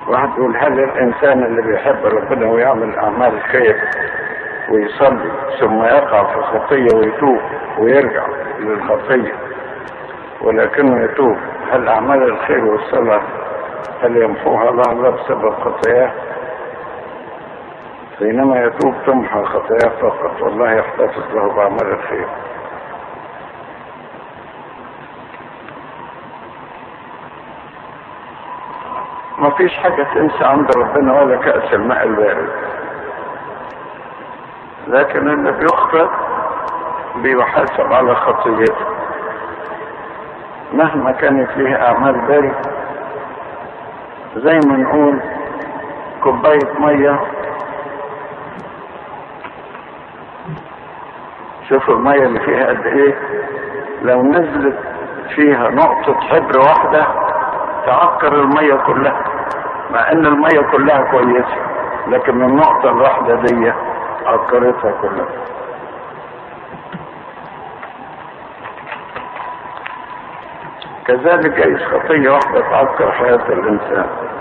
واحد يقول هل الانسان اللي بيحب ربنا ويعمل اعمال خير ويصلي ثم يقع في خطية ويتوب ويرجع للخطية ولكنه يتوب هل اعمال الخير والصلاة هل يمحوها الله الله بسبب خطاياه حينما يتوب تمحى خطاياه فقط والله يحتفظ له باعمال الخير ما فيش حاجة تنسى عند ربنا ولا كأس الماء البارد لكن اللي بيخطئ بيحاسب على خطيته مهما كانت ليه أعمال بارد زي ما نقول كوباية مية شوفوا المية اللي فيها قد ايه لو نزلت فيها نقطة حبر واحدة تعكر المية كلها مع ان المية كلها كويسة لكن النقطة الواحدة دي عكرتها كلها كذلك جايز خطية واحدة تعكر حياة الإنسان